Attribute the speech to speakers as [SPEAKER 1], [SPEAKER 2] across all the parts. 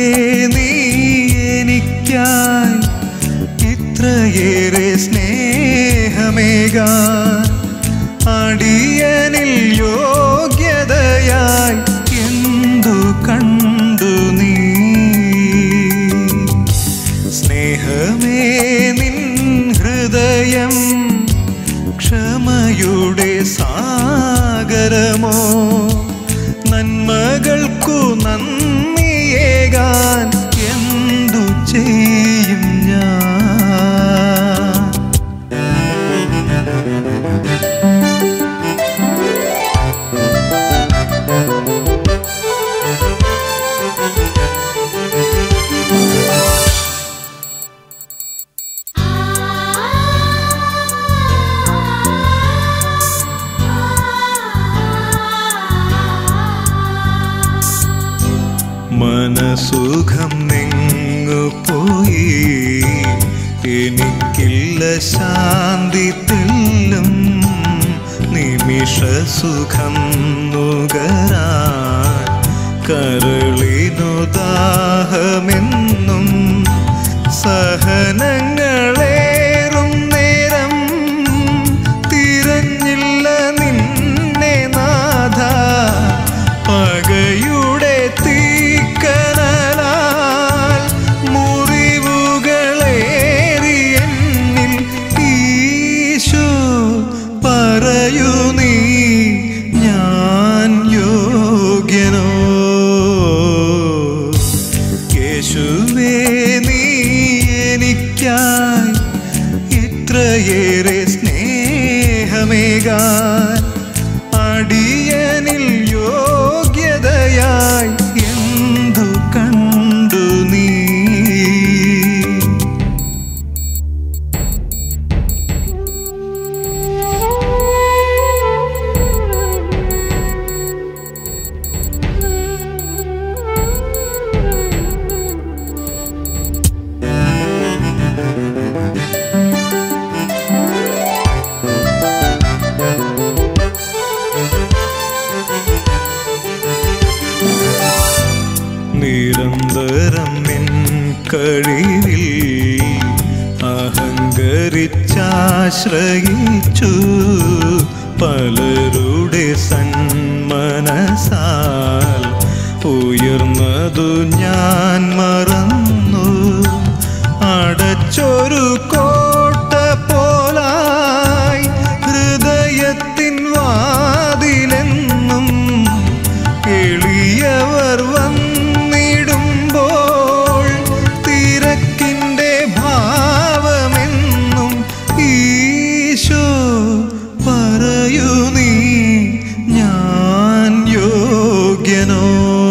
[SPEAKER 1] നീ എനിക്കായി ഇത്രയേറെ സ്നേഹമേകാൻ അടിയനിൽ യോഗ്യതയായി എന്തു കണ്ടു നീ സ്നേഹമേ നിൻ ഹൃദയം ക്ഷമയുടെ സാഗരമോ നന്മകൾക്കു നന്ദിയേകാൻ എന്തു ചെയ്യും ഞാൻ മനസുഖം നിങ്ങു പോയി എനിക്കില്ല ശാന്തി തെല്ലും നിമിഷസുഖം നുകരാൻ കരളിനു ദാഹമെന്നും സഹനങ്ങളേറും നേരം തിരഞ്ഞില്ല നിന്നെ നാഥ പകയുടെ തീക്കനലാൽ മുറിവുകളേറി എന്നിൽ ഈശോ പറയൂ നീ ഞാൻ യോഗ്യനോ യേശുവേ നീ എനിക്കായി ഇത്രയേറെ സ്നേഹമേകാൻ അടിയനിൽ യോഗ്യതയായി എന്തു കണ്ടു നീ നിരന്തരം നിൻ കഴിവിൽ അഹങ്കരിച്ചാശ്രയിച്ചു പലരുടെ സന്മനസാൽ ഉയർന്നതു ഞാൻ മറന്നു അടച്ചൊരു കോട്ട പോലായി ഹൃദയത്തിൻ വാതിലെന്നും എളിയവർ വന്നിടുമ്പോൾ തിരക്കിൻ്റെ ഭാവമെന്നും ഈശോ പറയൂ നീ ഞാൻ യോഗ്യനോ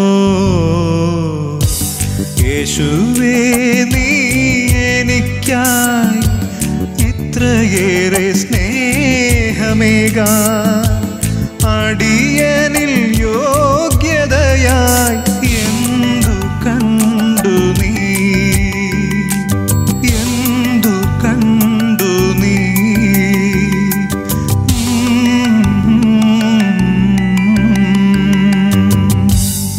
[SPEAKER 1] യേശുവേ നീ എനിക്കായി ഇത്രയേറെ സ്നേഹമേകാ അടിയനിൽ യോഗ്യതയായി എന്തു കണ്ടു നീ എന്തു കണ്ടു നീ ഉം.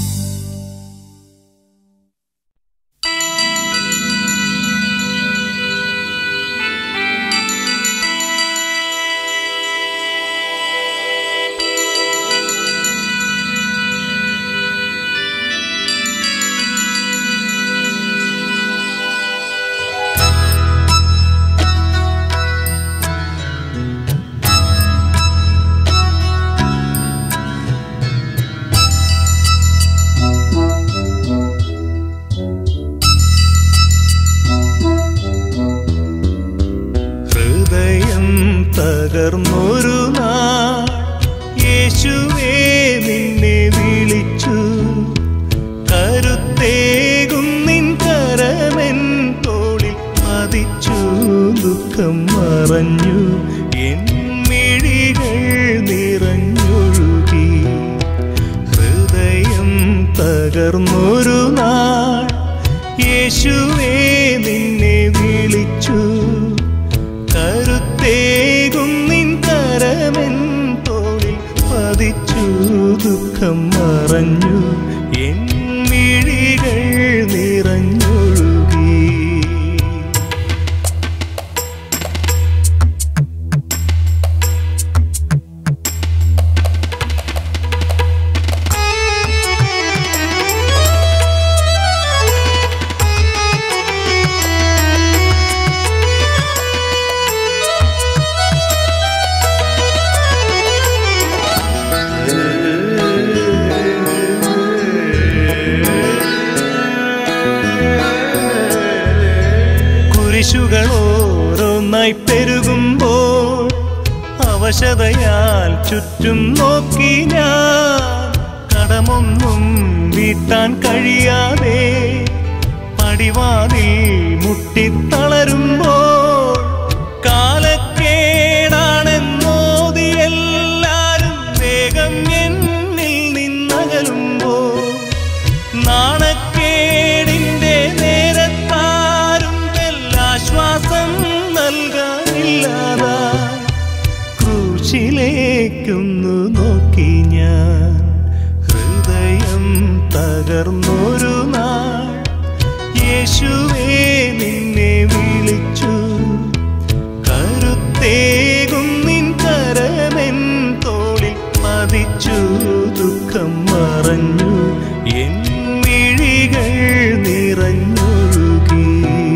[SPEAKER 1] ഹൃദയം തകർന്നൊരു നാൾ യേശുവേ നിന്നെ വിളിച്ചു കരുത്തേകും നിൻ കരമെൻ തോളിൽ പതിച്ചു ദുഃഖം മറഞ്ഞു എൻ മിഴികൾ നിറഞ്ഞൊഴുകി ഹൃദയം തകർന്നൊരു നാൾ യേശുവേ നിന്നെ വിളിച്ചു കരുത്തേകും നിൻ കരമെൻ തോളിൽ പതിച്ചു ദുഃഖം മറഞ്ഞു എൻ മിഴികൾ നിറ കുരിശുകൾ ഓരോന്നായി പെരുകുമ്പോൾ അവശതയാൽ ചുറ്റും നോക്കി ഞാൻ കടമൊന്നും വീട്ടാൻ കഴിയാതെ പടിവാതിൽ മുട്ടിത്തളരുമ്പോൾ കാലക്കേടാണെന്നോതി എല്ലാരും വേഗം എന്നിൽ നിന്നകലുമ്പോൾ നാണക്കേടിന്റെ നേരത്താരും വെല്ലാശ്വാസം നൽകാനില്ലാതാ ക്രൂശിലേക്കൊന്നു നോക്കി ഞാൻ ഹൃദയം തകർന്നൊരു നാൾ യേശുവേ നിന്നെ വിളിച്ചു കരുത്തേകും നിൻ കരമെൻ തോളിൽ പതിച്ചു ദുഃഖം മറഞ്ഞു എൻ മിഴികൾ നിറഞ്ഞൊഴുകി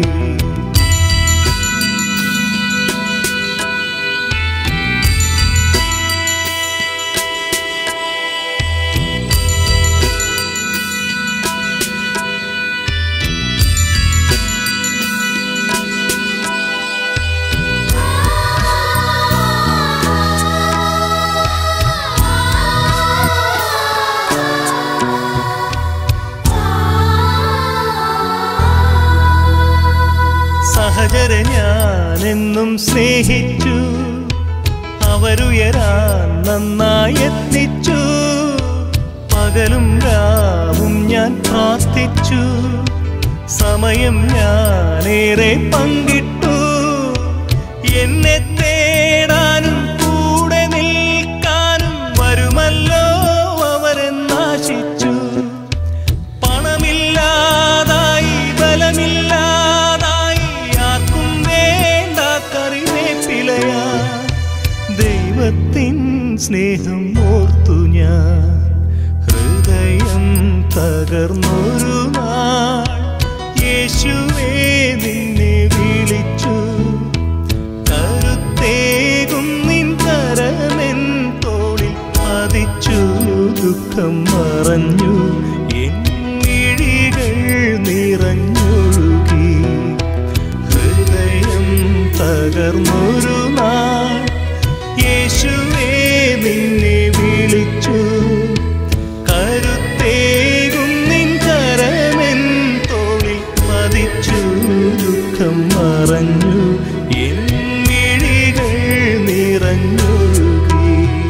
[SPEAKER 1] സഹചര ഞാൻ എന്നും സ്നേഹിച്ചു അവരുയരാൻ നന്നായി എത്തിച്ചു പകലും രാവും ഞാൻ പ്രാർത്ഥിച്ചു സമയം ഞാനേറെ പങ്കിട്ടു എന്നെ തേടാനും കൂടെ നിൽക്കാനും വരുമല്ലോ അവരെന്നാശിച്ചു പണമില്ലാതായി ബലമില്ലാതായി ആർക്കും വേണ്ട കറിവേപ്പിലയാ ദൈവത്തിൻ സ്നേഹം ഓർത്തു ഞാൻ ഹൃദയം തകർന്നൊരു നാൾ യേശുവേ നിന്നെ വിളിച്ചു കരുത്തേകും നിൻ കരമെൻ തോളിൽ പതിച്ചു ദുഃഖം മറഞ്ഞു എൻ മിഴികൾ നിറഞ്ഞൊഴുകി ഹൃദയം തകർന്നൊരു നാൾ യേശുവേ നിന്നെ വിളിച്ചു കരുത്തേകും നിൻ കരമെൻ തോളിൽ പതിച്ചു ദുഃഖം മറഞ്ഞു എൻ മിഴികൾ നിറഞ്ഞൊഴുകി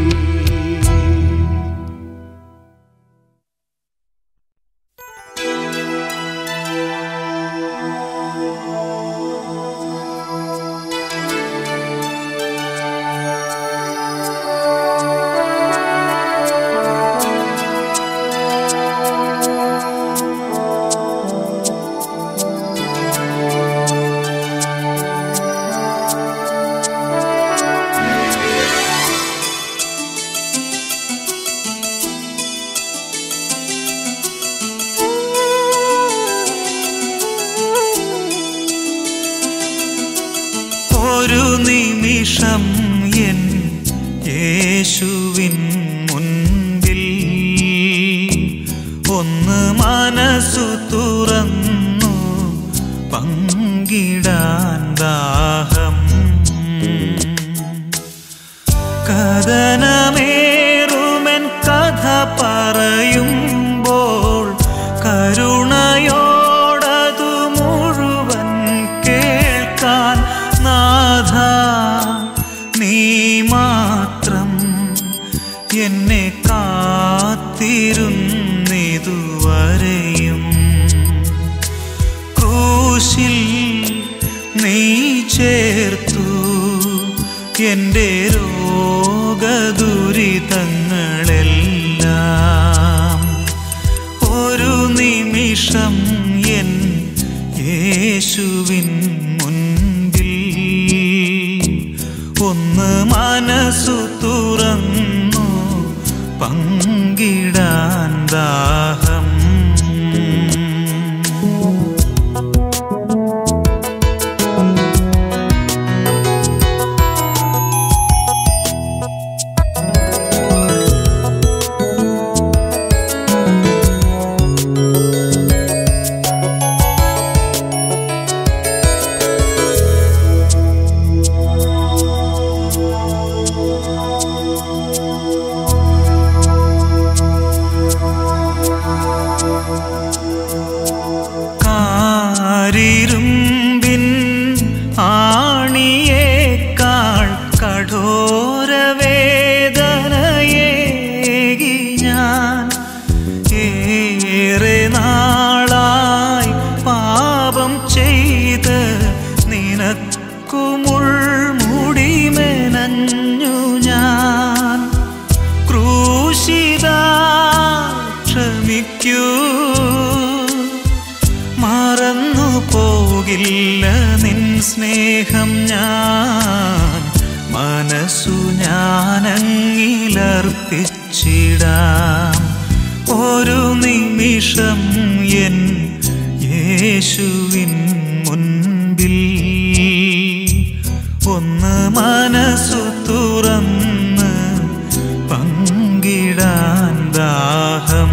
[SPEAKER 2] ഒരു നിമിഷം എൻ യേശുവിൻ മുൻപിൽ ഒന്ന് മനസ്സു തുറന്നു പങ്കിടാൻ ദാഹം കഥനമേറുമെൻ കഥ പറയുമ്പോൾ കരുണയോടതു മുഴുവൻ കേൾക്കാൻ നാഥ നീ മാത്രം എന്നെ കാത്തിരുന്നിതുവരെയും ക്രൂശിൽ നീ ചേർത്തു എൻ്റെ രോഗദുരിതങ്ങളെല്ലാം ഒരു നിമിഷം എൻ യേശുവിൻ മുൻപിൽ ഒന്ന് മനസ്സു തുറന്നു പങ്കിടാൻ ദാഹം പോകില്ല നിൻ സ്നേഹം ഞാൻ മനസ്സു ഞാനങ്ങിലർപ്പിച്ചിടാം ഒരു നിമിഷം എൻ യേശുവിൻ മുൻപിൽ ഒന്ന് മനസ്സു തുറന്ന് പങ്കിടാൻ ദാഹം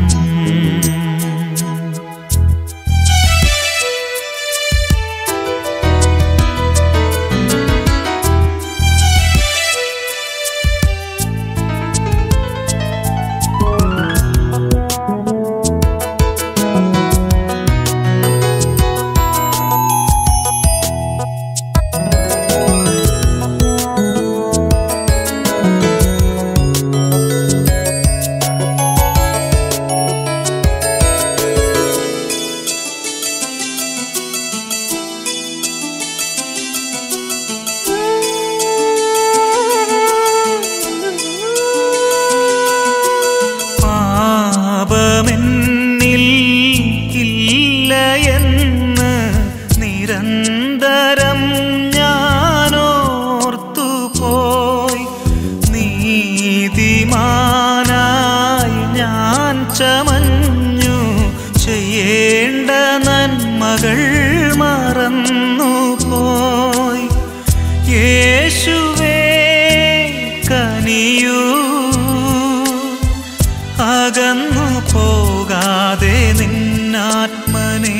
[SPEAKER 2] പാപമെന്നിൽ ഇല്ല എന്ന് നിരന്തരം ഞാനോർത്തുപോയി നീതിമാനായി ഞാൻ ചമഞ്ഞു ചെയ്യേണ്ട നന്മകൾ മറന്നുപോയി യേശുവേ കനിയൂ അകന്നു പോകാതെ നിന്നാത്മനെ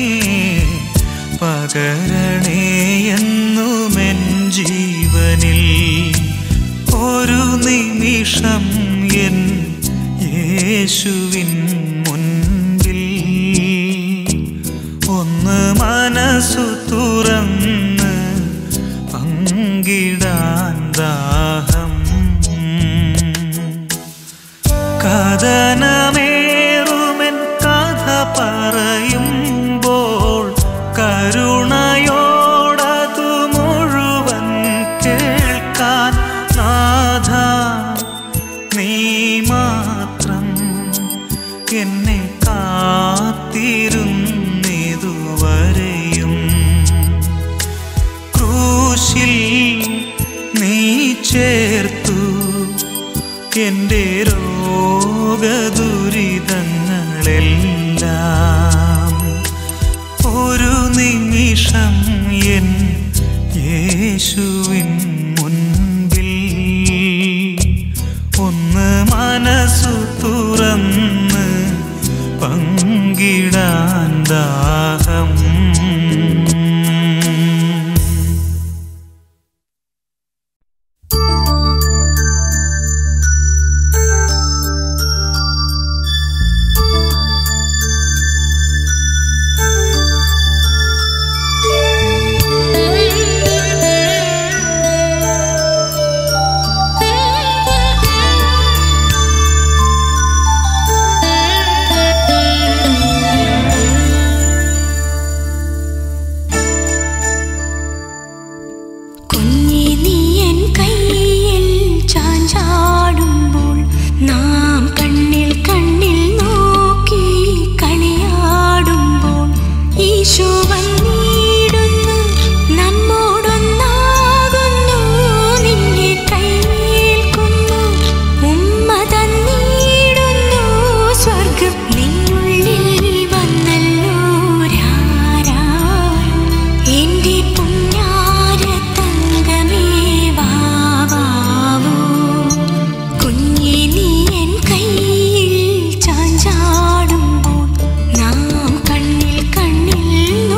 [SPEAKER 2] പകരണേ എന്നുമെൻ ജീവനിൽ ഒരു നിമിഷം എൻ യേശുവിൻ മുൻപിൽ ഒന്ന് മനസ്സു തുറന്ന് പങ്കിടാൻ ദാഹം കഥനമേറുമെൻ കഥ പറയുമ്പോൾ കരുണയോടതു മുഴുവൻ കേൾക്കാൻ നാഥ നീ മാത്രം എന്നെ കാത്തിരുന്നിതുവരെയും ക്രൂശിൽ നീ ചേർത്തു എൻ്റെ രോഗദുരിതങ്ങളെല്ലാം ഒരു നിമിഷം എൻ യേശുവിൻ മുൻപിൽ ഒന്ന് മനസ്സു തുറന്ന് പങ്കിടാൻ ദാഹം
[SPEAKER 3] കുഞ്ഞി നീയൻ കയ്യിൽ ചാഞ്ചാടുമ്പോൾ നാം കണ്ണിൽ കണ്ണിൽ നോക്കി കളിയാടുമ്പോൾ ഈശോ വന്നിടുന്നു നമ്മോടൊന്നാകുന്നു നിന്നെ കൈയേൽക്കുന്നു ഉമ്മ തന്നിടുന്നു സ്വർഗം നിന്നുള്ളിൽ വന്നല്ലോ രാരാരം എന്റെ പുണ്യാര തങ്കമേ വാവാവോ കുഞ്ഞി നീ എൻ കയ്യിൽ ചാഞ്ചാടുമ്പോൾ നാം കണ്ണിൽ കണ്ണിൽ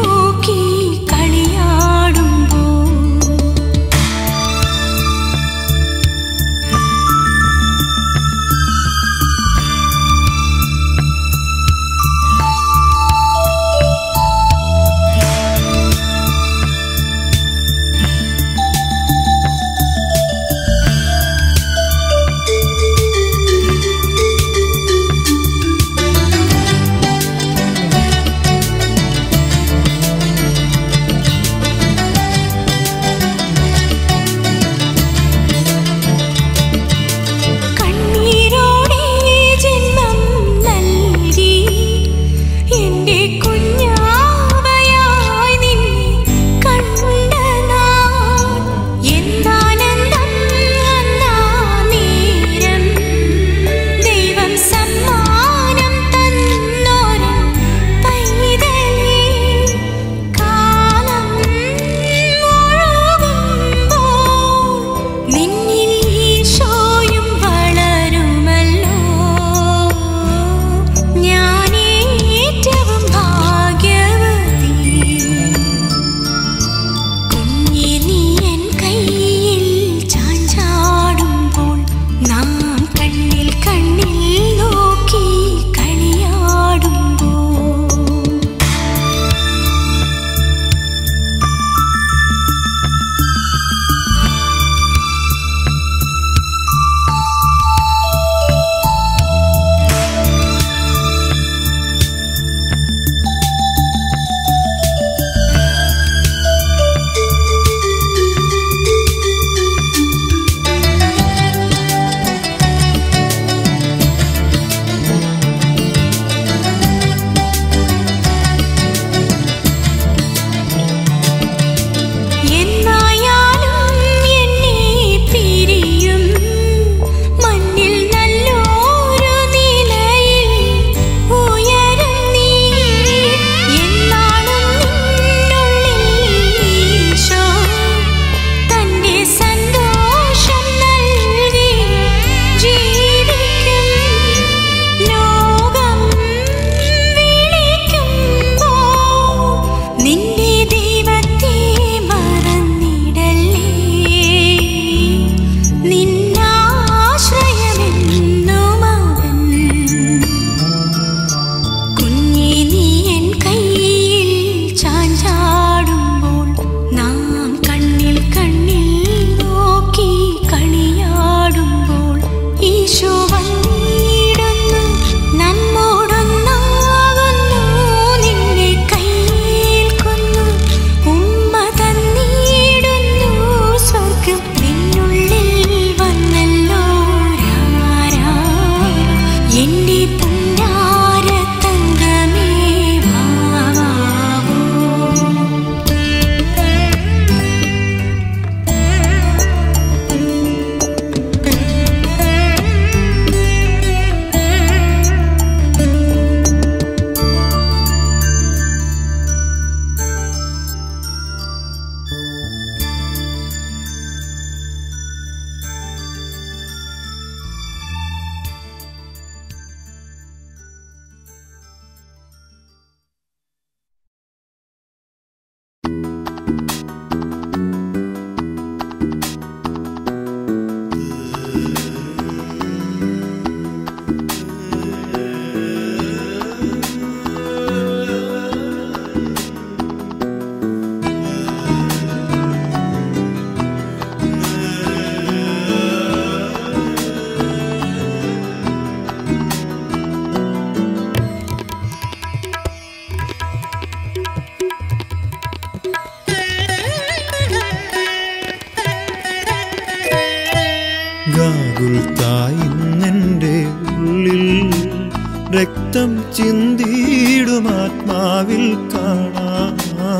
[SPEAKER 4] രക്തം ചിന്തിയിടും ആത്മാവിൽ കാണാം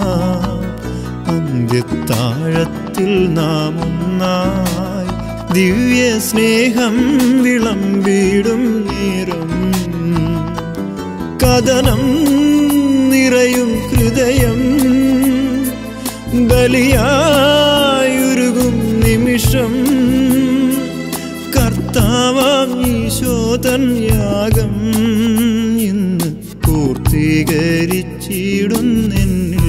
[SPEAKER 4] അന്ത്യത്താഴത്തിൽ നാം ഒന്നായി ദിവ്യ സ്നേഹം വിളമ്പിടും നേരം കഥനം നിറയും ഹൃദയം ബലിയായുരുകും നിമിഷം കർത്താവാം ഈശോതൻ യാഗം ഇന്ന് പൂർത്തീകരിച്ചിടുന്നെന്നിൽ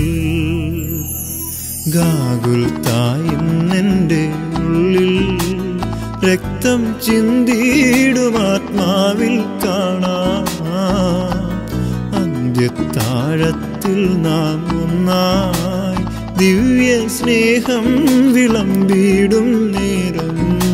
[SPEAKER 4] ഗാകുൽ തായിന്നെൻ്റെ ഉള്ളിൽ രക്തം ചിന്തിയിടും ആത്മാവിൽ കാണാം അന്ത്യത്താഴത്തിൽ നാം ഒന്നായി ദിവ്യ സ്നേഹം വിളമ്പിടും നേരം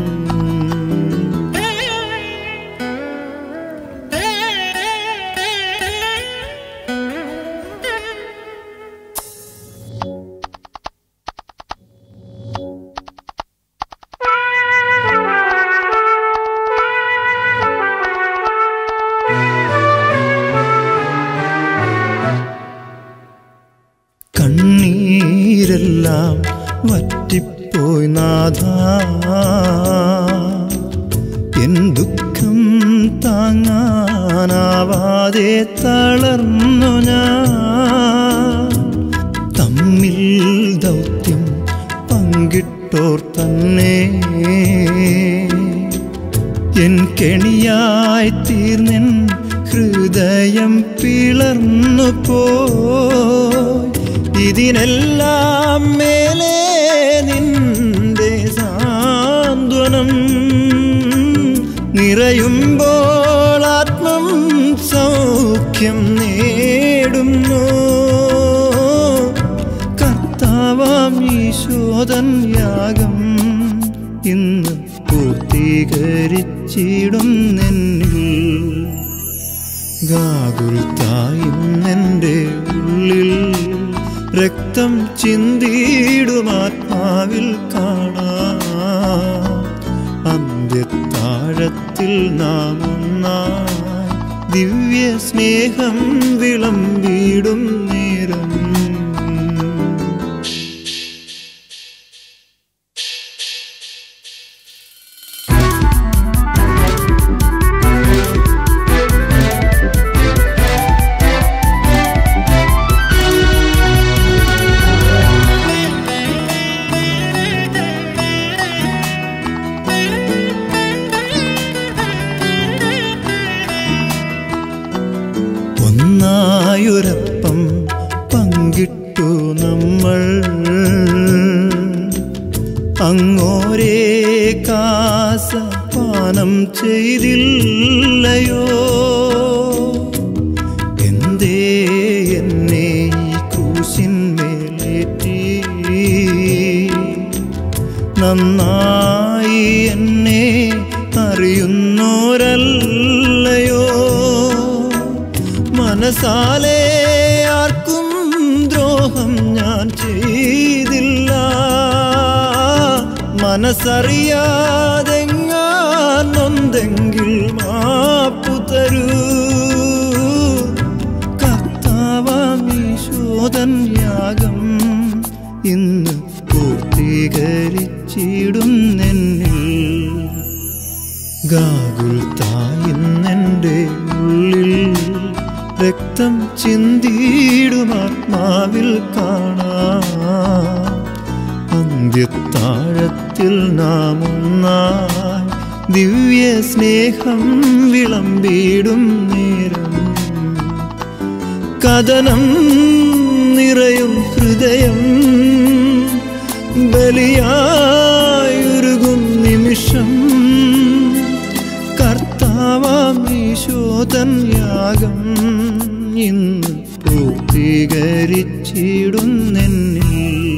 [SPEAKER 4] കണ്ണീരെല്ലാം വറ്റിപ്പോയി നാഥ എൻ ദുഃഖം താങ്ങാനാവാതെ തളർന്നു ഞാൻ തമ്മിൽ ദൗത്യം പങ്കിട്ടോർ തന്നെ എൻ കെണിയായി തീർന്നെൻ ഹൃദയം പിളർന്നു പോയി ഇതിനെല്ലാം മേലെ നിന്റെ സാന്ത്വനം നിറയുമ്പോൾ ആത്മം സൗഖ്യം നേടുന്നു കർത്താവാം ഈശോദൻ യാഗം ഇന്ന് പൂർത്തീകരിച്ചിടുന്നെന്നിൽ ഗാകുൽ തായിന്നെൻ്റെ ഉള്ളിൽ രക്തം ചിന്തിയിടും ആത്മാവിൽ കാണാം അന്ത്യത്താഴത്തിൽ നാം ഒന്നായി ദിവ്യ സ്നേഹം വിളമ്പിടും നേരം ഒന്നായൊരപ്പം പങ്കിട്ടു നമ്മൾ അങ്ങോരേ കാസ പാനം ചെയ്തില്ലയോ എന്തേ എന്നെ ഈ ക്രൂശിന്മേലേറ്റി നന്നായി എന്നെ അറിയുന്നോരല്ലയോ മനസാലെ ആർക്കും ദ്രോഹം ഞാൻ ചെയ്തില്ല മനസ്സറിയാതെങ്ങാൻ നൊന്തെങ്കിൽ മാപ്പു തരൂ കർത്താവാമീശോദൻ യാഗം ഇന്ന് പൂർത്തീകരിച്ചിടുന്നെന്നിൽ ഗാകുൽ തായിന്നെൻ്റെ ഉള്ളിൽ രക്തം ചിന്തിയിടും ആത്മാവിൽ കാണാം അന്ത്യത്താഴത്തിൽ നാം ഒന്നായി ദിവ്യ സ്നേഹം വിളമ്പിടും നേരം കഥനം നിറയും ഹൃദയം ബലിയായുരുകും നിമിഷം കർത്താവാം ഈശോതൻ യാഗം ഇന്ന് പൂർത്തീകരിച്ചിടുന്നെന്നിൽ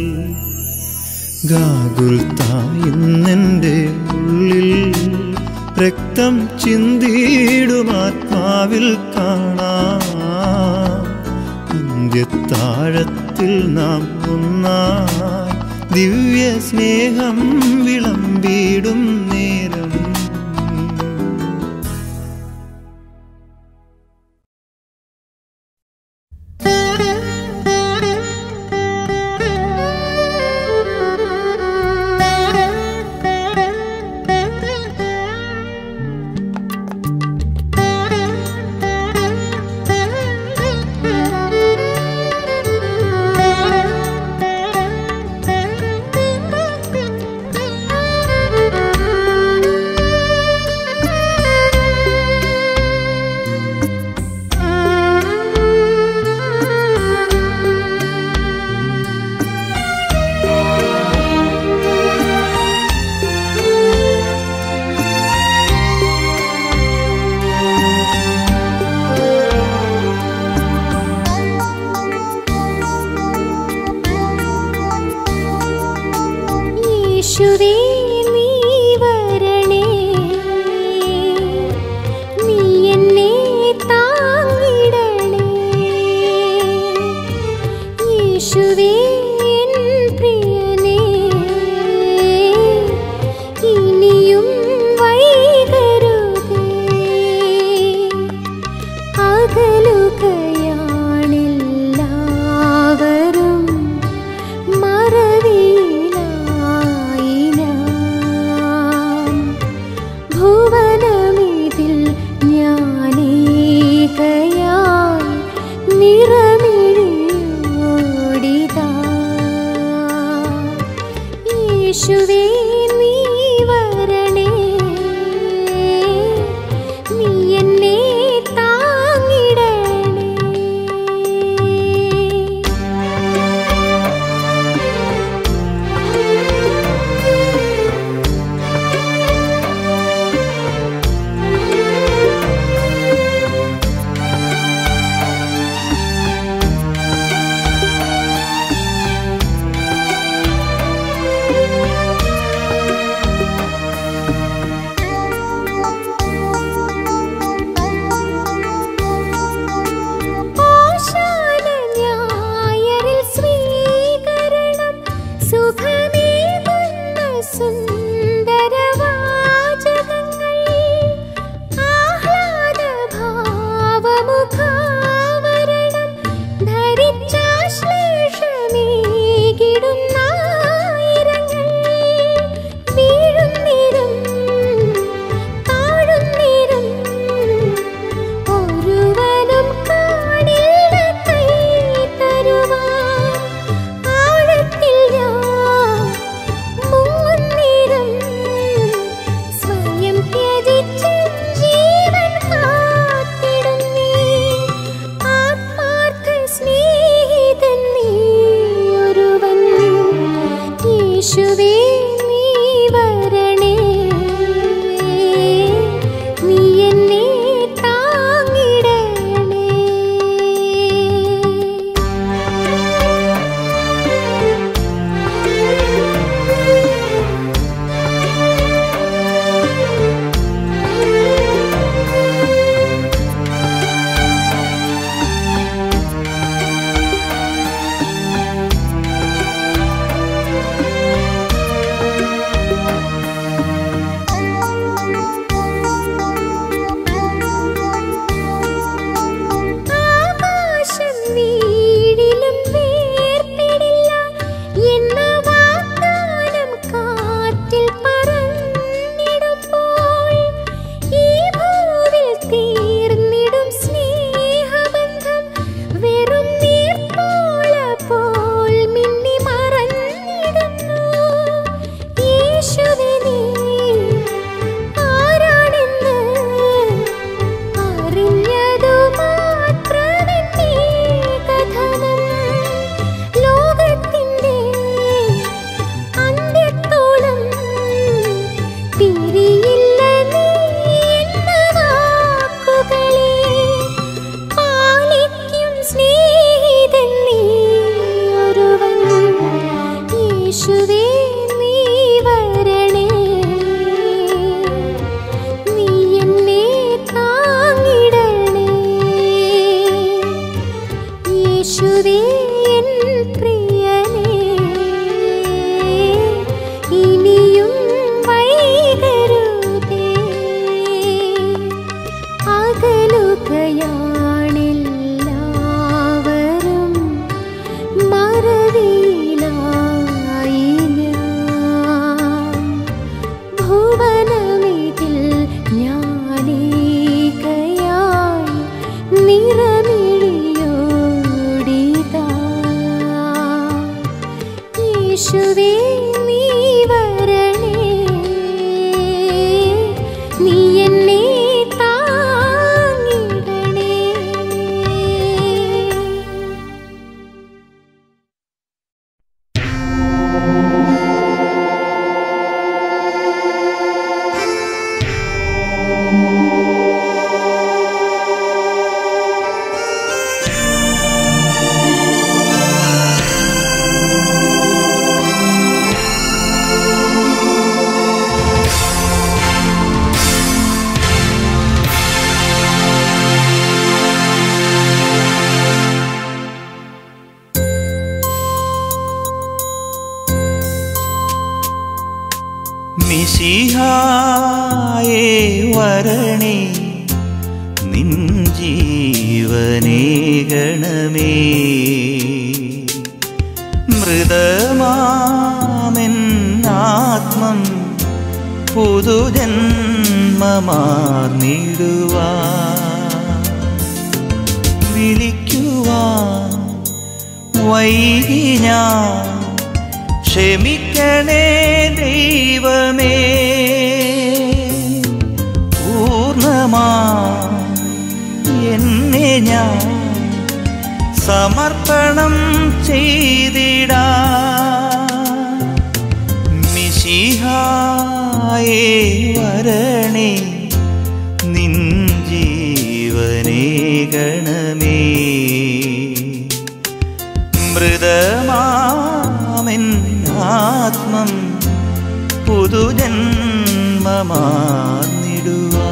[SPEAKER 4] ഗാകുൽ തായിന്നെൻ്റെ ഉള്ളിൽ രക്തം ചിന്തിയിടും ആത്മാവിൽ കാണാം അന്ത്യത്താഴത്തിൽ നാം ഒന്നായി ദിവ്യ സ്നേഹം വിളമ്പിടും നേരം
[SPEAKER 3] യേശുവേ നീ വരണേ നീ എന്നെ താങ്ങിടണേ യേശുവേ എൻ പ്രിയനേ ഇനിയും വൈകരുതേ അകലുകയാണെല്ലാവരും മറവിയിലായി ഞാൻ ഭുവനമിതിൽ ഞാനേകയായി നിറമിഴിയോടിതാ യേശുവേ നീ വരണേ നീ എന്നെ താങ്ങിടണേ ഓശാന ഞായറിൽ സ്വീകരണം സുഖമേകുന്ന സുന്ദരവാചകങ്ങൾ ആഹ്ലാദ ഭാവമുഖാവരണം ധരിച്ചാശ്ലേഷമേകിടുന്നായിരങ്ങൾ വീഴുന്നിരം താഴുന്നിരം ഒരുവനും കാണില്ല കൈ തരുവാൻ ആഴത്തിൽ ഞാൻ മുങ്ങുന്നിരം സ്വയം ത്യജിച്ച് ജീവൻ കാത്തിടുന്നേ ആത്മാർത്ഥ സ്നേഹിതൻ നീ ഒരുവൻ യേശുവേ നീ വരണേ നീ എന്നെ താങ്ങിടണേ ആകാശം വീഴിലും വേർപിടില്ല എന്ന വാഗ്ദാനം കാറ്റിൽ പറന്നിടുമ്പോൾ ഈ ഭൂവിൽ തീർന്നിടും സ്നേഹബന്ധം വെറും നീർപ്പോള പോൽ മിന്നി മറഞ്ഞിടുന്നു യേശുവേ നീ ആരാണെന്ന് അറിഞ്ഞതു മാത്രമെന്നീ കഥനം ലോകത്തിൻ്റെ അന്ത്യത്തോളം പിരിയില്ല നീ എന്ന വാക്കുകളെ പാലിക്കും സ്നേഹിതൻ നീ ഒരുവൻ യേശുവേ നീ വരണേ നീ എന്നെ താങ്ങിടണേ യേശുവേ എൻ പ്രിയനേ ഇനിയും വൈകരുതേ അകലുകയാണെല്ലാവരും മറവിയിലായി ഞാൻ ഭുവനമിതിൽ ഞാനേകയായി നിറമിഴിയോടിതാ യേശുവേ നീ വരണേ നീ എന്നെ താങ്ങിടണേ
[SPEAKER 5] യേശുവേ
[SPEAKER 1] മിശിഹായേ വരണേ നിൻ ജീവനേ ഗണമേ മൃതമാമെൻ ആത്മം പുതുജന്മമാർന്നിടുവാ വിളിക്കുവാൻ വൈകി ഞാൻ ക്ഷമിക്കണേ ദൈവമേ പൂർണ്ണമാ എന്നെ ഞാൻ സമർപ്പണം ചെയ്തിടാ മിശിഹായേ വരണേ നിൻ ജീവനേ ഗണമേ മൃതമാമെൻ ആത്മം പുതുജന്മമാർന്നിടുവാ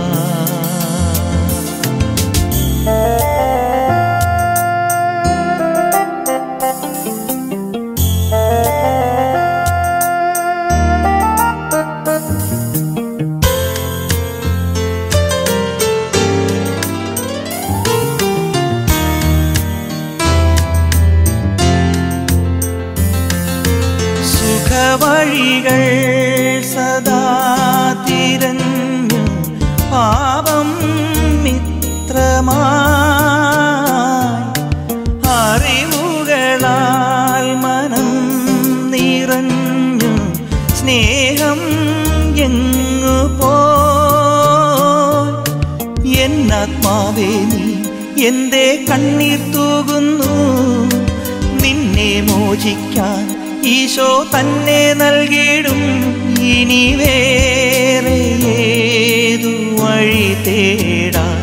[SPEAKER 1] സുഖവഴികൾ സദാ തിരഞ്ഞു പാപം മിത്രമായി അറിവുകളാൽ മനം നിറഞ്ഞു സ്നേഹം എങ്ങു പോയി എന്നാത്മാവേ നീ എന്തേ കണ്ണീർ തൂകുന്നു നിന്നെ മോചിക്കാൻ ഈശോ തന്നെ നൽകിയിടും ഇനി വേറെ ഏതു വഴി തേടാൻ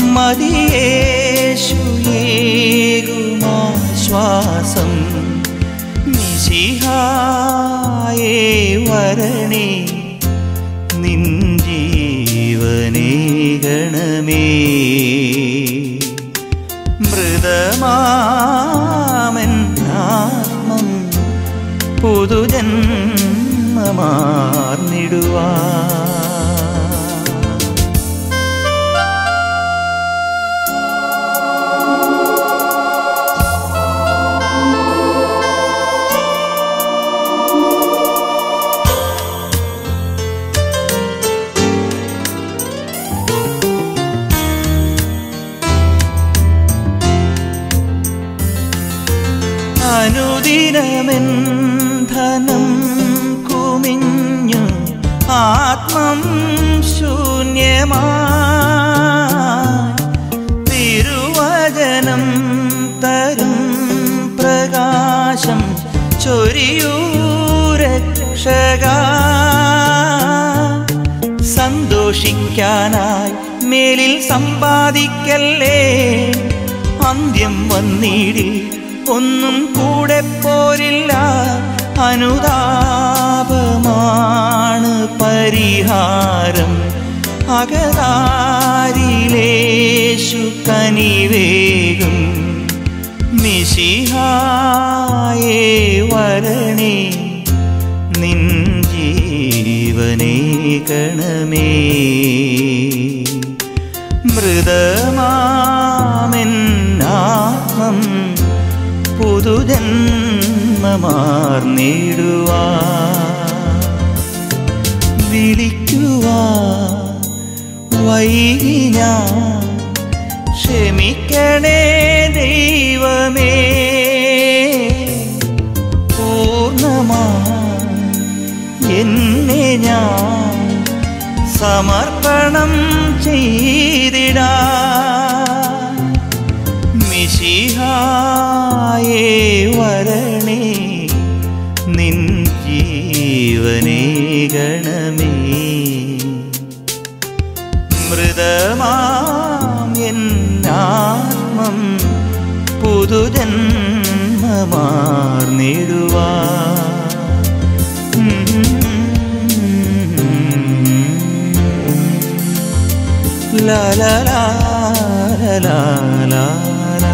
[SPEAKER 1] മതിയേശുയേകുമാശ്വാസം മിശിഹായേ വരണേ നിൻ ജീവനേ ഗണമേ മൃതമാമൻ ആത്മം പുതുജന്മമാർന്നിടുവാ അനുദിനമെൻ ധനം കുമിഞ്ഞു ആത്മം ശൂന്യമായി തിരുവചനം തരും പ്രകാശം ചൊരിയൂ രക്ഷക സന്തോഷിക്കാനായി മേലിൽ സമ്പാദിക്കല്ലേ അന്ത്യം വന്നിടി ഒന്നും കൂടെ പോരില്ല അനുതാപമാണ് പരിഹാരം അകതാരിലേശു കനിവേകും മിശിഹായേ വരണേ നിൻ ജീവനേ ഗണമേ മൃതമാമെൻ ആത്മം പുതുജന്മമാർന്നിടുവാ വിളിക്കുവാ വൈകി ഞാൻ ക്ഷമിക്കണേ ദൈവമേ പൂർണ്ണമാ എന്നെ ഞാൻ സമർപ്പണം ചെയ്തിടാ മിശിഹായേ വരണേ നിൻ ജീവനേ ഗണമേ മൃതമാം എന്നാത്മം പുതുജന്മമാർന്നിടുവാ ലാ ലാ ലാ ലാ ലാ ലാ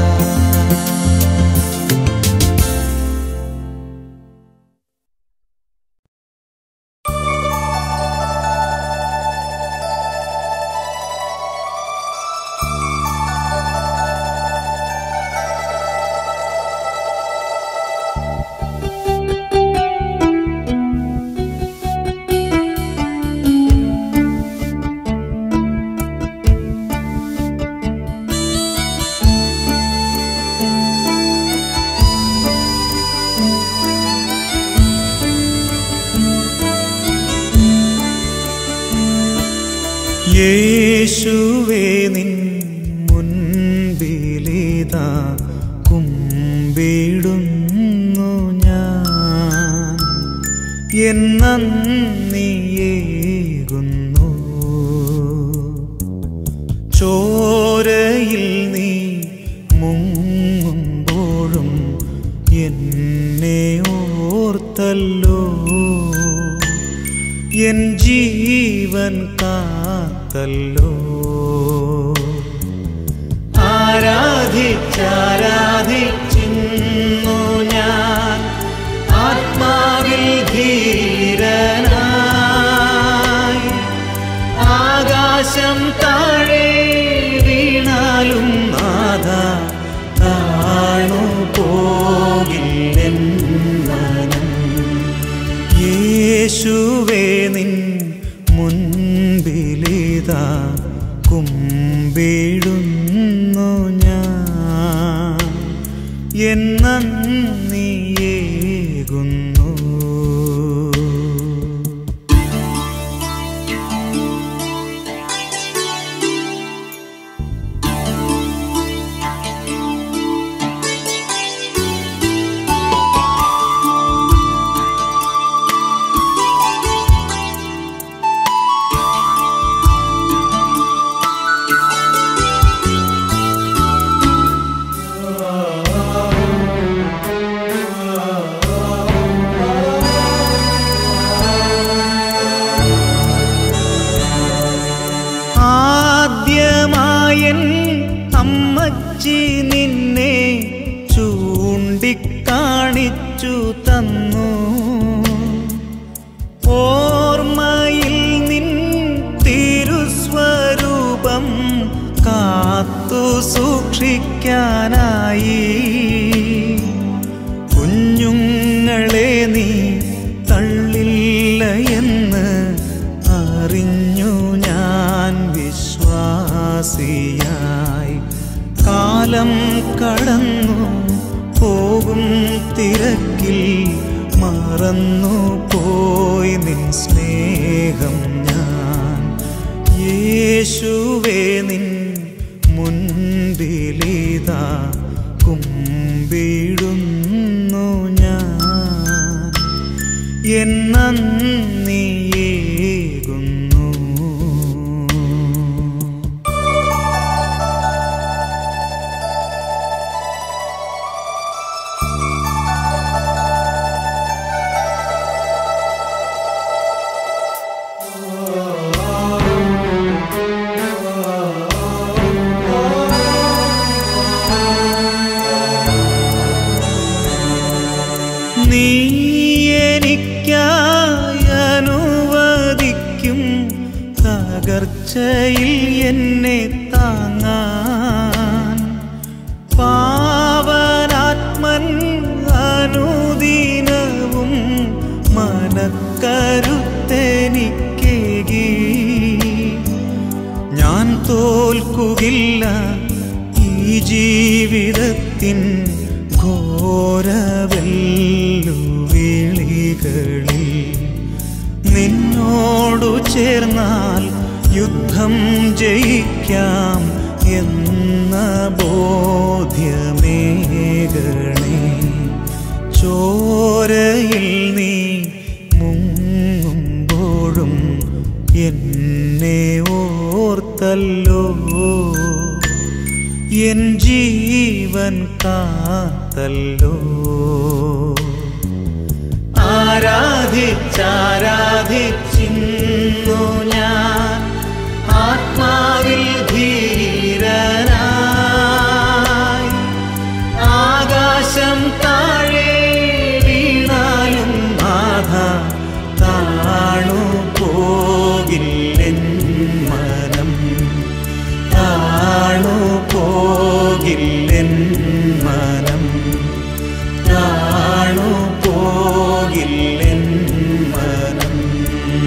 [SPEAKER 2] യേശുവേ നിൻ മുൻപിലിതാ കുമ്പിടുന്നു ഞാൻ എന്നീയേകുന്നു ചോരയിൽ നീ മുങ്ങുമ്പോഴും എന്നെ ഓർത്തല്ലോ എൻ ജീവൻ കാത്തല്ലോ ആരാധിച്ചാരാധിച്ചിന്നു ഞാൻ ആത്മാവിൽ ധീരനായി ആകാശം താഴെ വീണാലും നാഥ താണു പോകില്ലെൻ മനം യേശുവേ നിൻ മുൻപിലിതാ കുമ്പിടുന്നു ഞാൻ എന്നീയേകുന്നു ആദ്യമായൻ അമ്മച്ചി നിന്നെ ചൂണ്ടിക്കാണിച്ചു തന്നു ഓർമ്മയിൽ നിൻ തിരുസ്വരൂപം കാത്തു സൂക്ഷിക്കാനായി കുഞ്ഞുങ്ങളെ നീ തള്ളില്ല എന്ന് അറിഞ്ഞു ഞാൻ വിശ്വാസിയായി കാലം കടന്നു പോകും തിരക്കിൽ മറന്നു പോയി നിൻ സ്നേഹം ഞാൻ യേശുവേ നിൻ മുൻപിലിതാ കുമ്പിടുന്നു ഞാൻ എന്നീയേകുന്നു നീ എനിക്കായി അനുവദിക്കും തകർച്ചയിൽ എന്നെ താങ്ങാൻ പാവനാത്മൻ അനുദിനവും മനക്കരുത്തെനിക്കേകി ഞാൻ തോൽക്കുകില്ല ഈ ജീവിതത്തിൻ ഘോരവെല്ലുവിളികളിൽ നിന്നോടു ചേർന്നാൽ യുദ്ധം ജയിക്കാം എന്ന ബോധ്യമേകണേ ചോരയിൽ നീ മുങ്ങുമ്പോഴും എന്നെ ഓർത്തല്ലോ എൻ ജീവൻ കാത്തല്ലോ ആരാധിച്ചാരാധിച്ചിന്നു ഞാൻ ആത്മാവിൽ ധീരനായി ആകാശം താഴെ വീണാലും നാഥ താണു പോകില്ലെൻ മനം താണു പോകില്ലെൻ മനം താണു പോകില്ലെൻ മനം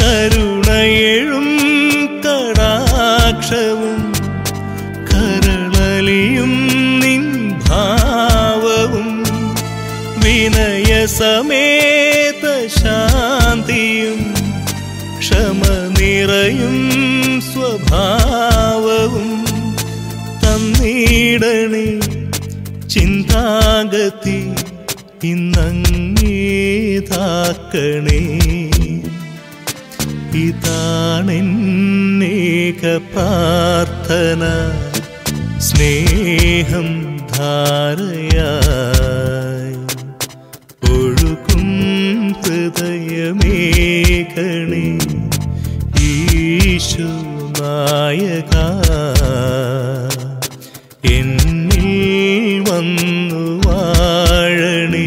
[SPEAKER 4] കരുണയെഴും കടാക്ഷവും കരളലിയും നിൻ ഭാവവും വിനയസമേത ശാന്തിയും ക്ഷമ നിറയും സ്വഭാവവും തന്നീടണേ ചിന്താഗതി ഇന്നങ്ങേതാക്കണേ ഇതാണെന്നേക പ്രാർത്ഥന സ്നേഹം ധാരയായി ഒഴുകും ഹൃദയമേകണേ ഈശോ നായക എന്നിൽ വന്നു വാഴണേ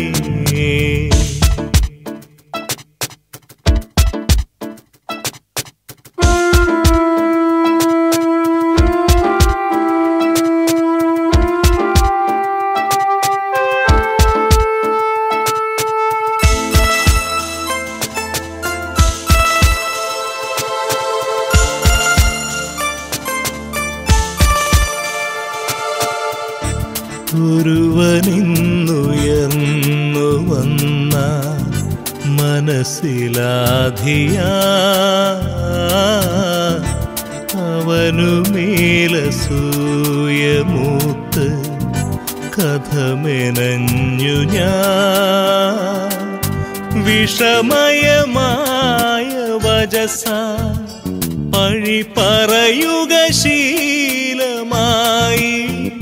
[SPEAKER 4] ഒരുവനിന്നുയർന്നു വന്ന മനസ്സിലാധിയ അവനുമേലസൂയമൂത്ത് കഥമെനഞ്ഞു ഞാൻ വിഷമയമായ വജസ പഴി പറയുക ശീലമായി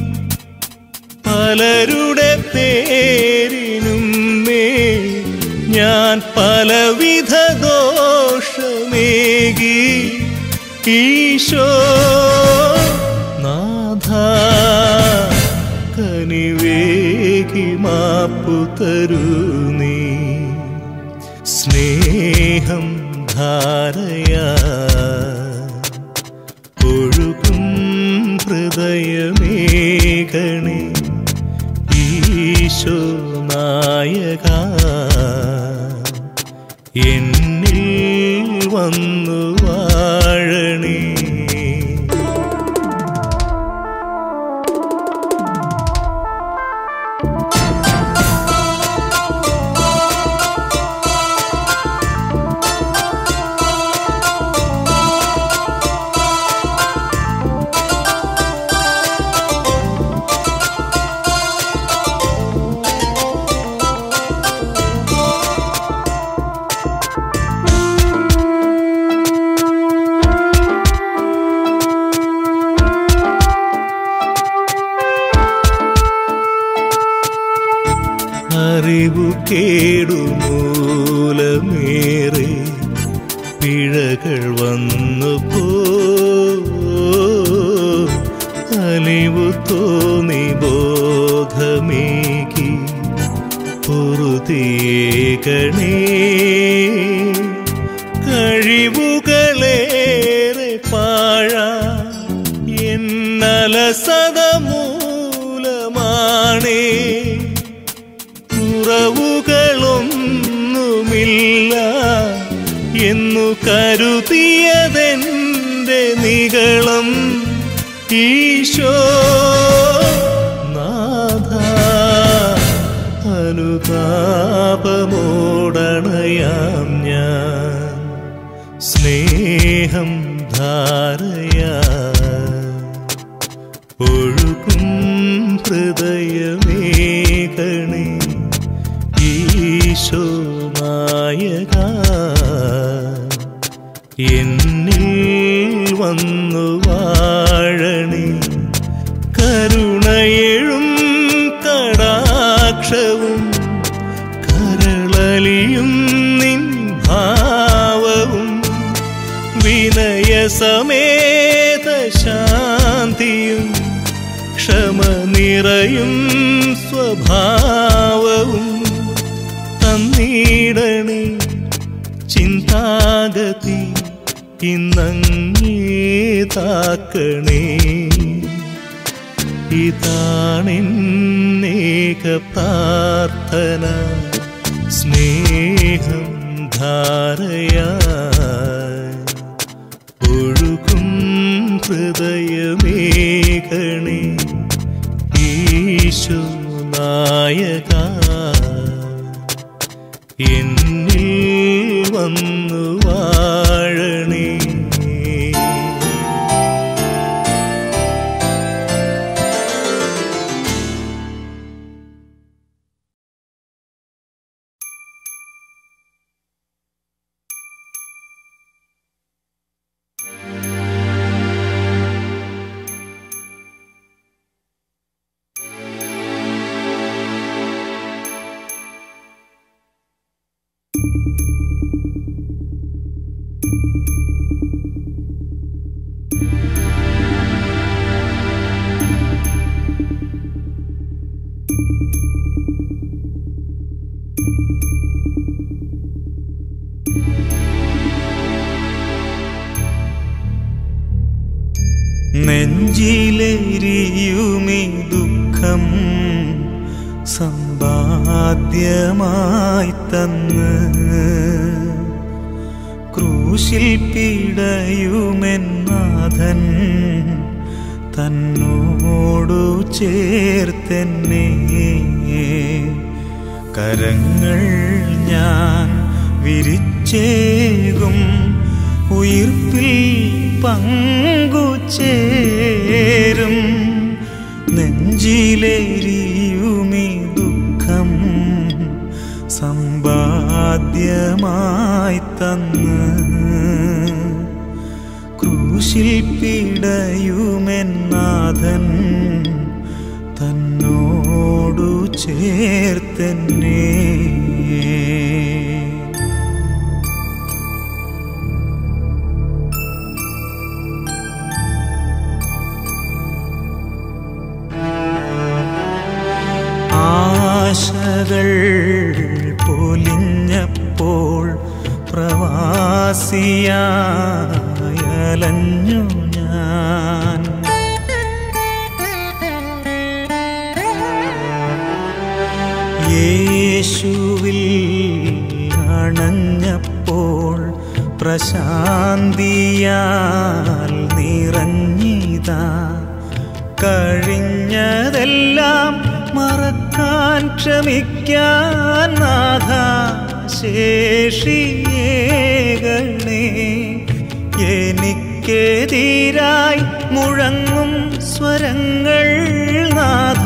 [SPEAKER 4] പലരുടെ പേരിനും മേ ഞാൻ പലവിധ ദോഷമേകി ഈശോ നാഥ കനിവേകി മാപ്പു തരൂ നീ സ്നേഹം ധാരയാ ഒഴുകും ഹൃദയമേകണേ ഈശോ നായക എന്നിൽ വന്നു വാഴണേ അറിവു കേടുമൂലമേറെ പിഴകൾ വന്നു പോ അലിവു തോന്നി ബോധമേകി പൊറുതിയേകണേ കഴിവുകളേറെ പാഴ എന്നലസത മൂലമാണേ കുറവുകളൊന്നുമില്ല എന്നു കരുതിയതെന്റെ നികളം ഈശോ നാഥ അനുതാപമോടണയാം ഞാൻ സ്നേഹം ധാരയാ ഒഴുകും ഹൃദയമേകണേ ഈശോ നായക എന്നിൽ വന്നു വാഴണേ കരുണയെഴും കടാക്ഷവും കരളലിയും നിൻ ഭാവവും വിനയസമേത ശാന്തിയും ക്ഷമ നിറയും സ്വഭാവവും തന്നീടണേ ചിന്താഗതി ഇന്നങ്ങേതാക്കണേ ഇതാണെന്നേക പ്രാർത്ഥന സ്നേഹം ധാരയാ
[SPEAKER 2] നെഞ്ചിലേരിയുമീ ദുഃഖം സമ്പാദ്യമായി തന്ന് ക്രൂശിൽ പിടയുമെന്നാഥൻ തന്നോടു ചേർത്തെന്നെ കരങ്ങൾ ഞാൻ വിരിച്ചേകും ഉയിർപ്പിൽ പങ്കുചേരും നെഞ്ചിലേരിയുമീ ദുഃഖം സമ്പാദ്യമായി തന്ന് ക്രൂശിൽ പിടയുമെന്നാഥൻ തന്നോടു ചേർത്തെന്നേ ആശകൾ പൊലിഞ്ഞപ്പോൾ പ്രവാസിയായലഞ്ഞു ഞാൻ യേശുവിൽ അണഞ്ഞപ്പോൾ പ്രശാന്തിയാൽ നിറഞ്ഞിതാ കഴിഞ്ഞതെല്ലാം മറക്കാൻ ക്ഷമിക്കാൻ നാഥ ശേഷിയേകണേ എനിക്കെതിരായി മുഴങ്ങും സ്വരങ്ങൾ നാഥ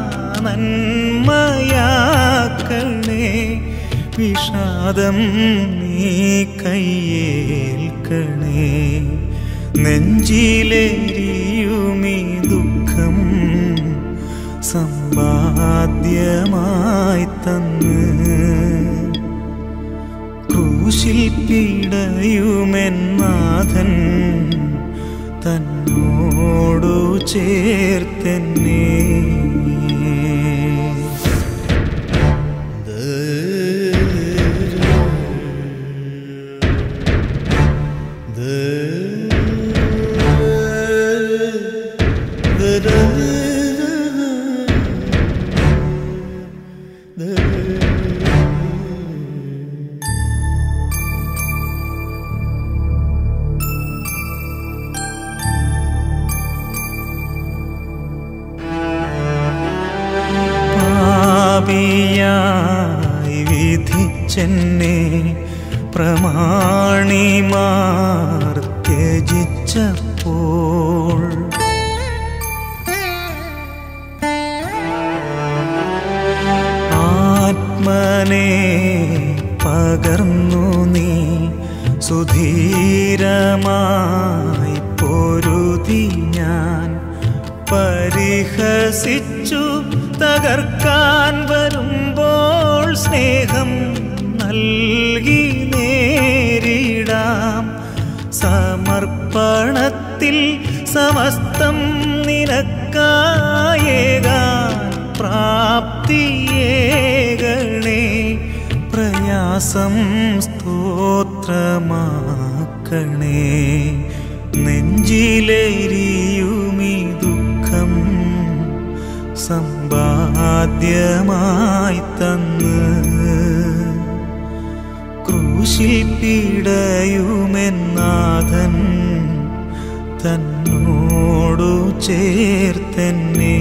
[SPEAKER 2] നന്മയാക്കണേ വിഷാദം നീ കയ്യേൽക്കണേ നെഞ്ചിലേരിയുമീ ദുഃഖം സമ്പാദ്യമായി തന്ന് ക്രൂശിൽ പിടയുമെന്നാഥൻ തന്നോടു ചേർത്തെന്നേ പാപിയായി വിധിച്ചെന്നെ പ്രമാണിമാർ ത്യജിച്ചപ്പോൾ ആത്മനെ പകർന്നു നീ സുധീരമായി പൊരുതി ഞാൻ പരിഹസിച്ചു തകർക്കാൻ വരുമ്പോൾ സ്നേഹം നൽകി നേരിടാം സമർപ്പണത്തിൽ സമസ്തം നിനക്കായേകാൻ പ്രാപ്തിയേകണേ പ്രയാസം സ്തോത്രമാക്കണേ നെഞ്ചിലേരിയുമീ ദുഃഖം സമ്പാദ്യമായി തന്ന് ക്രൂശിൽ പിടയുമെന്നാഥൻ തന്നോടു ചേർത്തെന്നെ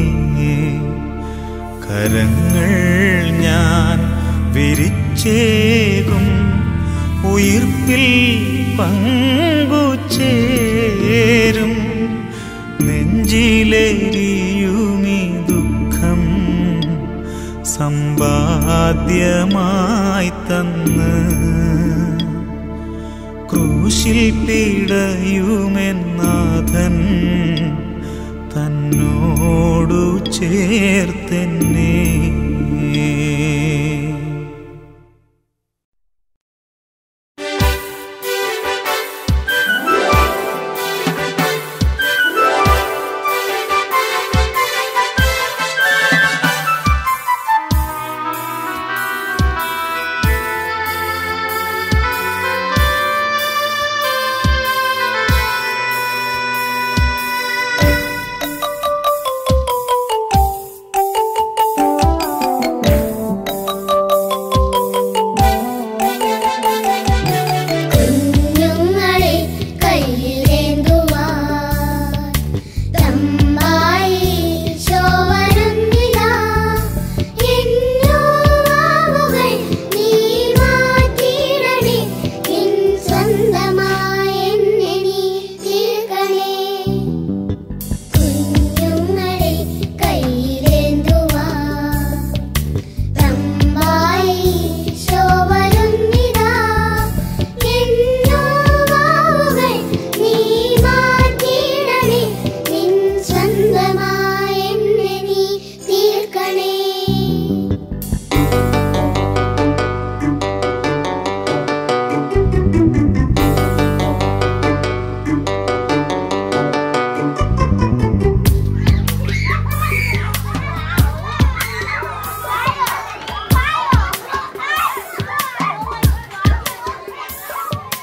[SPEAKER 2] കരങ്ങൾ ഞാൻ വിരിച്ചേകും ഉയിർപ്പിൽ പങ്കുചേരും നെഞ്ചിലേരിയുമീ ദുഃഖം സമ്പാദ്യമായി തന്ന് ക്രൂശിൽ പിടയുമെന്നാഥൻ തന്നോടു ചേർത്തെന്നേ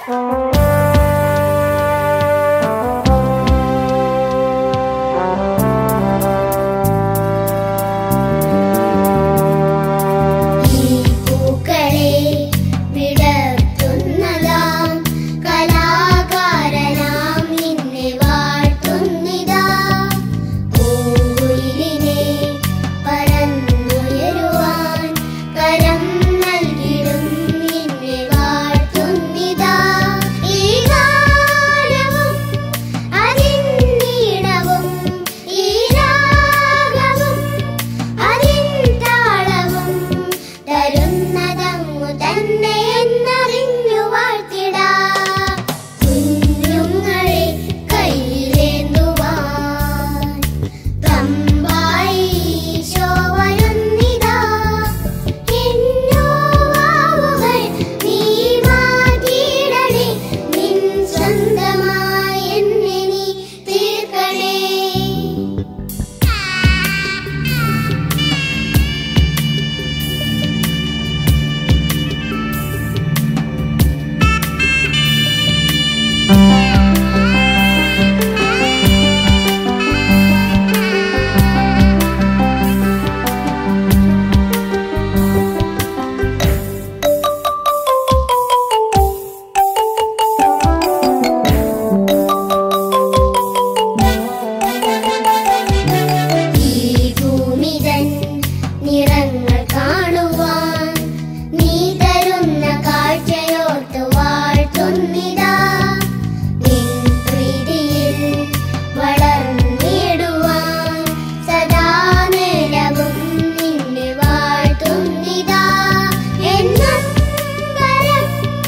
[SPEAKER 5] ഈ പൂക്കളെ വിടർത്തുന്നതാം കലാകാരനാം നിന്നെ വാഴ്ത്തുന്നിതാ പൂങ്കുയിലിനെ പറന്നുയരുവാൻ കരം നൽകിടും നിന്നെ വാഴ്ത്തുന്നിതാ ഈ ഗാനവും അതിന്നീണവും ഈ രാഗവും അതിൻ താളവും തരുന്നതങ്ങു തന്നെ എന്നറിഞ്ഞു വാഴ്ത്തിടാ കുഞ്ഞുങ്ങളെ കയ്യിലേന്തുവാൻ തമ്പായി ഈശോ വരുന്നിതാ എന്നോവാവുകൾ നീ മാറ്റിയിടണേ നിൻ സ്വന്തമായി എന്നെ നീ തീർക്കണേ ഈ ഭൂമിതൻ നിറങ്ങൾ കാണുവാൻ നീ തരുന്ന കാഴ്ചയോർത്ത് വാഴ്ത്തുന്നിതാ നിൻ പ്രീതിയിൽ വളർന്നിടുവാൻ സദാ നേരവും നിന്നെ വാഴ്ത്തുന്നിതാ എന്നമ്പരം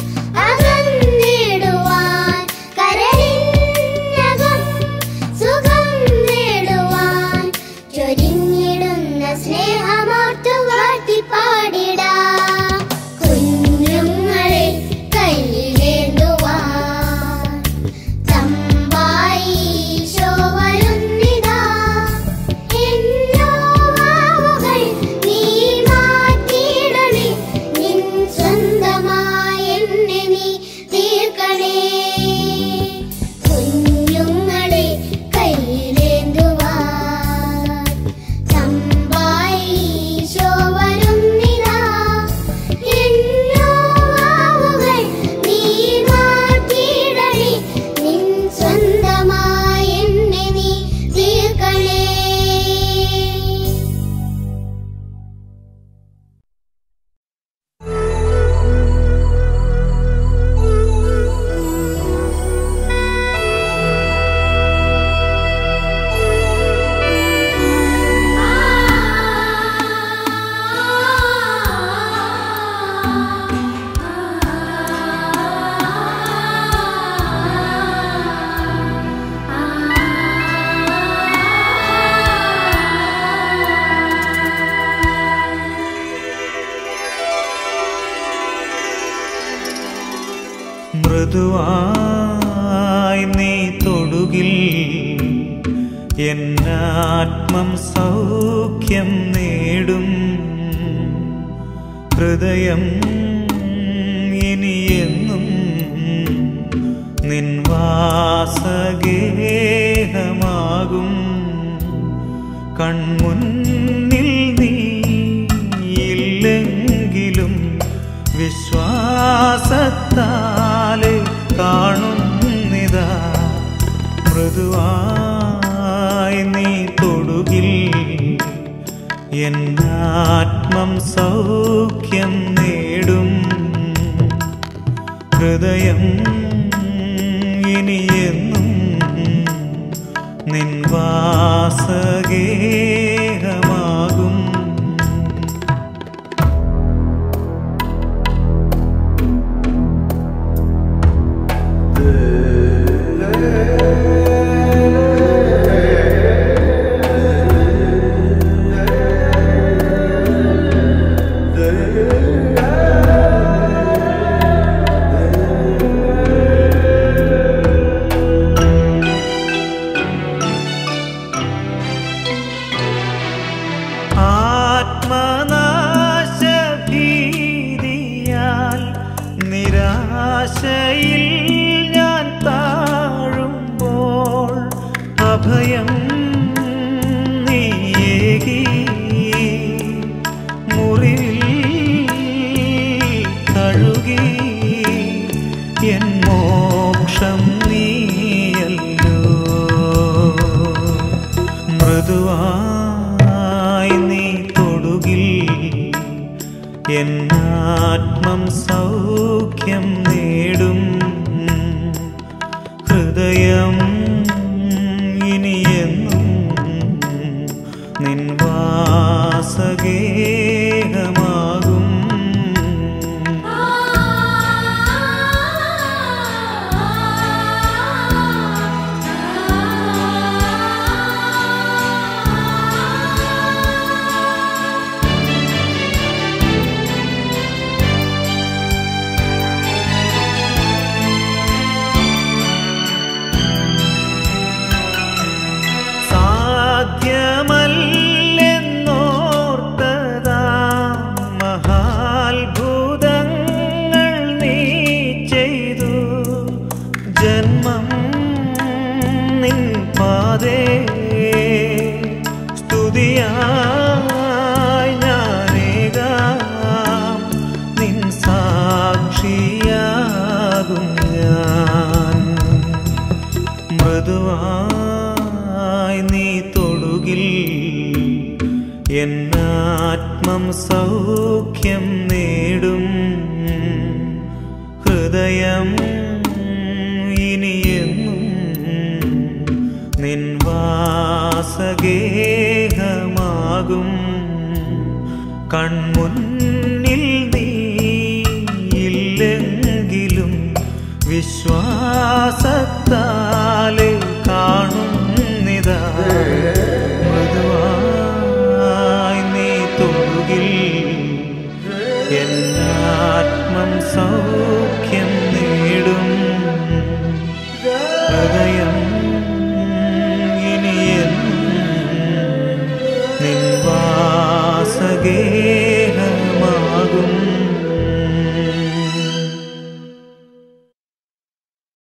[SPEAKER 5] അകന്നിടുവാൻ കരളിനകം സുഖം നേടുവാൻ ചൊരിഞ്ഞിടുന്ന സ്നേഹമോർത്തു വാഴ്ത്തി പാടിടാ കുഞ്ഞുങ്ങളെ കയ്യിലേന്തുവാൻ തമ്പായി ഈശോ വരുന്നിതാ എന്നോവാവുകൾ നീ മാറ്റിയിടണേ നിൻ സ്വന്തമായി എന്നെ നീ തീർക്കണേ കുഞ്ഞുങ്ങളെ കയ്യിലേന്തുവാൻ തമ്പായി ഈശോ വരുന്നിതാ എന്നോവാവുകൾ നീ മാറ്റിയിടണേ നിൻ സ്വന്തമായി എന്നെ നീ തീർക്കണേ
[SPEAKER 2] മൃദുവായി നീ തൊടുകിൽ എന്നാത്മം സൗഖ്യം നേടും ഹൃദയം ഇനിയെന്നും നിൻ വാസഗേഹമാകും കൺമുന്നിൽ നീ ഇല്ലെങ്കിലും വിശ്വാസത്താലെ കാണുന്നിതാ മൃദുവായി നീ തൊടുകിൽ എന്നാത്മം സൗഖ്യം നേടും ഹൃദയം ഇനിയെന്നും നിൻ വാസഗേഹമാകും മോക്ഷം നീയല്ലോ മൃദുവായി നീ തൊടുകിൽ എന്നാത്മം സൗഖ്യം നേടും ഹൃദയം ഇനിയെന്നും നിൻ വാസഗേഹമാകും സാധ്യമല്ലെന്നോർത്തതാ മഹാത്ഭുതങ്ങൾ നീ ചെയ്തു ജന്മം നിൻ പാതേ സ്തുതിയായി ഞാനേകാം നിൻ സാക്ഷിയാകും ഞാൻ മൃദുവായി നീ തൊടുകിൽ എന്നാത്മം സൗഖ്യം നേടും ഹൃദയം ഇനിയെന്നും നിൻ വാസഗേഹമാകും കൺമുന്നിൽ നീ ഇല്ലെങ്കിലും വിശ്വാസത്താലെ കാണുന്നിതാ മൃദുവായി നീ തൊടുകിൽ എന്നാത്മം സൗ